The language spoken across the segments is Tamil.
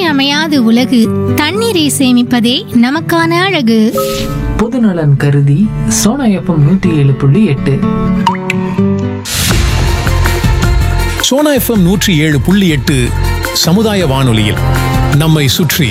இன்றியமையாத உலகு தண்ணீரை சேமிப்பதே நமக்கான அழகு பொதுநலன் கருதி சோனா எஃப்எம் நூத்தி ஏழு புள்ளி எட்டு சோனா எஃப்எம் நூற்றி ஏழு புள்ளி எட்டு சமுதாய வானொலியில் நம்மை சுற்றி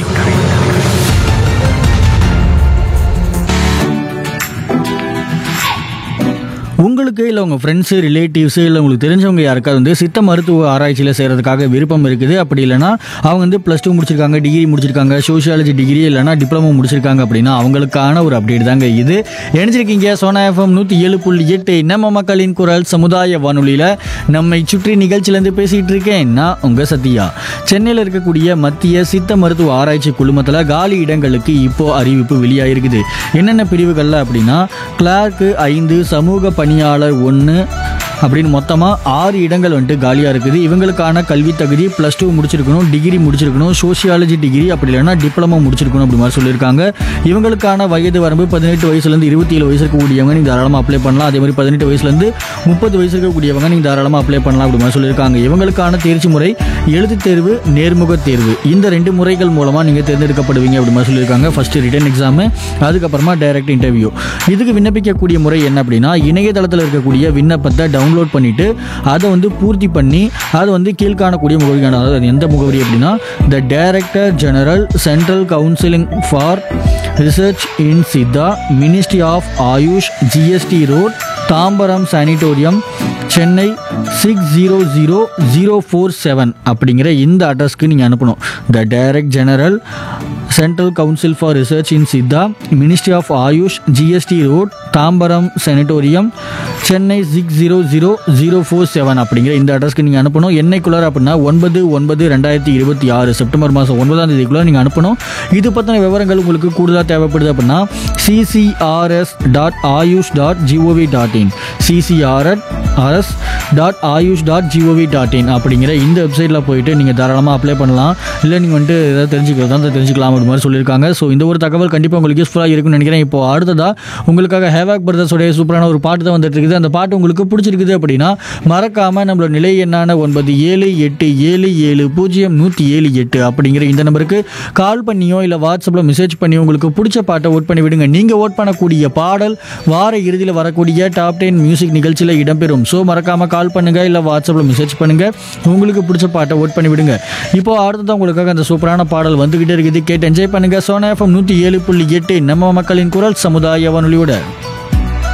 உங்களுக்கு இல்லை உங்கள் ஃப்ரெண்ட்ஸு ரிலேட்டிவ்ஸு இல்லை உங்களுக்கு தெரிஞ்சவங்க யாருக்காவது வந்து சித்த மருத்துவ ஆராய்ச்சியில் செய்கிறதுக்காக விருப்பம் இருக்குது அப்படி இல்லைன்னா அவங்க வந்து ப்ளஸ் டூ முடிச்சிருக்காங்க டிகிரி முடிச்சிருக்காங்க சோஷியாலஜி டிகிரி இல்லைனா டிப்ளமோ முடிச்சிருக்காங்க அப்படின்னா அவங்களுக்கான ஒரு அப்டேட் தாங்க இது இணைஞ்சிருக்கீங்க சோனா எஃப்எம் நூற்றி ஏழு புள்ளி எட்டு நம்ம மக்களின் குரல் சமுதாய வானொலியில் நம்மை சுற்றி நிகழ்ச்சியிலேருந்து பேசிகிட்டு இருக்கேன் நான் உங்கள் சத்யா சென்னையில் இருக்கக்கூடிய மத்திய சித்த மருத்துவ ஆராய்ச்சி குழுமத்தில் காலி இடங்களுக்கு இப்போ அறிவிப்பு வெளியாகிருக்குது என்னென்ன பிரிவுகளில் அப்படின்னா கிளார்க்கு ஐந்து சமூக பணியாளர் ஒன்று அப்படின்னு மொத்தமாக ஆறு இடங்கள் வந்துட்டு காலியாக இருக்குது இவங்களுக்கான கல்வி தகுதி ப்ளஸ் டூ முடிச்சிருக்கணும் டிகிரி முடிச்சிருக்கணும் சோஷியாலஜி டிகிரி அப்படி இல்லைன்னா டிப்ளமோ முடிச்சிருக்கணும் அப்படி மாதிரி சொல்லியிருக்காங்க இவங்களுக்கான வயது வரம்பு பதினெட்டு வயசுலேருந்து இருபத்தி ஏழு வயசு இருக்கக்கூடியவங்க நீங்கள் தாராளமாக அப்ளை பண்ணலாம் அதே மாதிரி பதினெட்டு வயசுலேருந்து முப்பது வயசு இருக்கக்கூடியவங்க நீங்கள் தாராளமாக அப்ளை பண்ணலாம் அப்படி மாதிரி சொல்லியிருக்காங்க இவங்களுக்கான தேர்ச்சி முறை எழுத்து தேர்வு நேர்முக தேர்வு இந்த ரெண்டு முறைகள் மூலமாக நீங்கள் தேர்ந்தெடுக்கப்படுவீங்க அப்படி மாதிரி சொல்லியிருக்காங்க ஃபர்ஸ்ட் ரிட்டன் எக்ஸாமு அதுக்கப்புறமா டைரக்ட் இன்டர்வியூ இதுக்கு விண்ணப்பிக்கக்கூடிய முறை என்ன அப்படின்னா இணையதளத்தில் இருக்கக்கூடிய விண்ணப்பத்தை டவுன்லோட் பண்ணிட்டு அதை வந்து பூர்த்தி பண்ணி அதை வந்து கீழ்காணக்கூடிய முகவரியான அதாவது அது எந்த முகவரி அப்படின்னா the director general central counselling for research in Siddha ministry of AYUSH GST road Tambaram sanatorium Chennai six zero zero zero four seven அப்படிங்கிற இந்த அட்ரஸ்க்கு நீங்கள் அனுப்பணும் the direct general central council for research in Siddha ministry of AYUSH GST road Tambaram sanatorium Chennai six zero zero zero four seven அப்படிங்கிற இந்த அட்ரஸ்க்கு நீங்கள் அனுப்பணும் என்னைக்குள்ளார அப்படின்னா ஒன்பது ஒன்பது ரெண்டாயிரத்தி இருபத்தி ஆறு செப்டம்பர் மாதம் ஒன்பதாம் தேதிக்குள்ளே நீங்கள் அனுப்பணும் இது பற்றின விவரங்கள் உங்களுக்கு கூடுதலாக தேவைப்படுது அப்படின்னா CCRS dot AYUSH dot GOV dot IN சிசிஆர்எட் RS dot AYUSH dot GOV dot IN அப்படிங்கிற இந்த வெப்சைட்டில் போயிட்டு நீங்கள் தாராளமாக அப்ளை பண்ணலாம் இல்லை நீங்கள் வந்துட்டு ஏதாவது தெரிஞ்சுக்கிறது தான் தெரிஞ்சுக்கலாம் அப்படி மாதிரி சொல்லியிருக்காங்க ஸோ இந்த ஒரு தகவல் கண்டிப்பாக உங்களுக்கு யூஸ்ஃபுல்லாக இருக்கும்னு நினைக்கிறேன் இப்போ அடுத்ததாக உங்களுக்காக ஹேவாக் பிரதர்ஸோடைய சூப்பரான ஒரு பாட்டு தான் வந்துட்டு இருக்குது அந்த பாட்டு உங்களுக்கு பிடிச்சிருக்குது அப்படின்னா மறக்காமல் நம்மளோட நிலை எண்ணான ஒன்பது ஏழு எட்டு ஏழு ஏழு பூஜ்ஜியம் நூற்றி ஏழு எட்டு அப்படிங்கிற இந்த நம்பருக்கு கால் பண்ணியோ இல்லை வாட்ஸ்அப்பில் மெசேஜ் பண்ணியோ உங்களுக்கு பிடிச்ச பாட்டை ஓட் பண்ணி விடுங்க நீங்கள் ஓட் பண்ணக்கூடிய பாடல் வார இறுதியில் வரக்கூடிய டாப் டென் மியூசிக் நிகழ்ச்சியில் இடம்பெறும் ஸோ மறக்காமல் கால் பண்ணுங்க இல்லை வாட்ஸ்அப்பில் மெசேஜ் பண்ணுங்க உங்களுக்கு பிடிச்ச பாட்டை ஓட் பண்ணி விடுங்க இப்போ அடுத்ததான் உங்களுக்காக அந்த சூப்பரான பாடல் வந்துகிட்டே இருக்குது கேட்டு என்ஜாய் பண்ணுங்க சோனா எஃப்எம் நூற்றி ஏழு புள்ளி எட்டு நம்ம மக்களின் குரல் சமுதாய வானொலியோட